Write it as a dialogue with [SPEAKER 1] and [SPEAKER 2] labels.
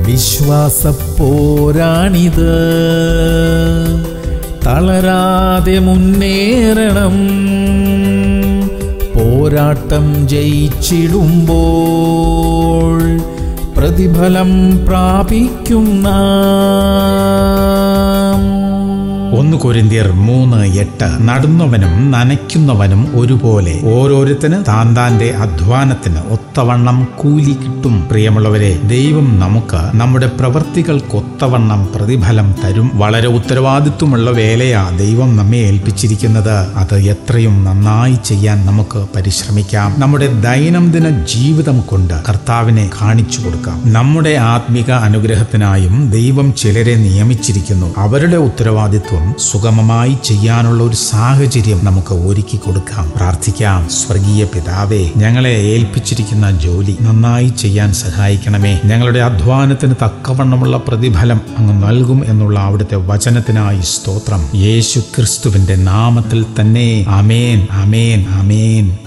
[SPEAKER 1] വിശ്വാസപ്പോരാണിത് തളരാതെ മുന്നേറണം പോരാട്ടം ജയിച്ചിടുമ്പോൾ പ്രതിഫലം പ്രാപിക്കും നാം
[SPEAKER 2] ഒന്ന് കൊരിന്തിയർ മൂന്ന് എട്ട് നടുന്നവനും നനയ്ക്കുന്നവനും ഒരുപോലെ ഓരോരുത്തന് താൻ താന്റെ അധ്വാനത്തിന് ഒത്തവണ്ണം കൂലി കിട്ടും പ്രിയമുള്ളവരെ ദൈവം നമുക്ക് നമ്മുടെ പ്രവൃത്തികൾക്ക് ഒത്തവണ്ണം പ്രതിഫലം തരും വളരെ ഉത്തരവാദിത്വമുള്ള വേലയാ ദൈവം നമ്മെ ഏൽപ്പിച്ചിരിക്കുന്നത് അത് എത്രയും നന്നായി ചെയ്യാൻ നമുക്ക് പരിശ്രമിക്കാം നമ്മുടെ ദൈനംദിന ജീവിതം കൊണ്ട് കർത്താവിനെ കാണിച്ചു കൊടുക്കാം നമ്മുടെ ആത്മിക അനുഗ്രഹത്തിനായും ദൈവം ചിലരെ നിയമിച്ചിരിക്കുന്നു അവരുടെ ഉത്തരവാദിത്വം സുഗമമായി ചെയ്യാനുള്ള ഒരു സാഹചര്യം നമുക്ക് ഒരുക്കി കൊടുക്കാം പ്രാർത്ഥിക്കാം സ്വർഗീയ പിതാവേ ഞങ്ങളെ ഏൽപ്പിച്ചിരിക്കുന്ന ജോലി നന്നായി ചെയ്യാൻ സഹായിക്കണമേ ഞങ്ങളുടെ അധ്വാനത്തിന് തക്കവണ്ണമുള്ള പ്രതിഫലം അങ്ങ് നൽകും എന്നുള്ള അവിടുത്തെ വചനത്തിനായി സ്തോത്രം യേശു ക്രിസ്തുവിന്റെ നാമത്തിൽ തന്നെ അമേൻ അമേൻ അമേൻ